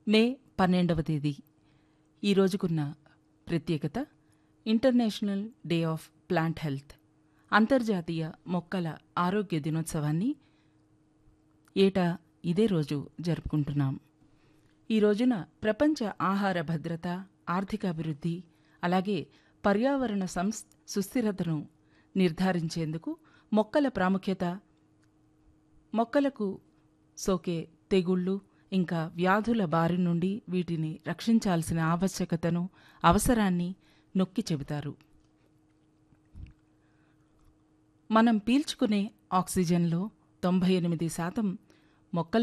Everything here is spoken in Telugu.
మే పన్నెండవ తేదీ ఈ రోజుకున్న ప్రత్యేకత international day of plant health అంతర్జాతీయ మొక్కల ఆరోగ్య దినోత్సవాన్ని ఏటా ఇదే రోజు జరుపుకుంటున్నాం ఈ రోజున ప్రపంచ ఆహార భద్రత ఆర్థికాభివృద్ధి అలాగే పర్యావరణ సంస్ సుస్థిరతను నిర్ధారించేందుకు మొక్కల ప్రాముఖ్యత మొక్కలకు సోకే తెగుళ్ళు ఇంకా వ్యాధుల బారి నుండి వీటిని రక్షించాల్సిన ఆవశ్యకతను అవసరాన్ని నొక్కి చెబుతారు మనం పీల్చుకునే ఆక్సిజన్లో తొంభై ఎనిమిది శాతం మొక్కల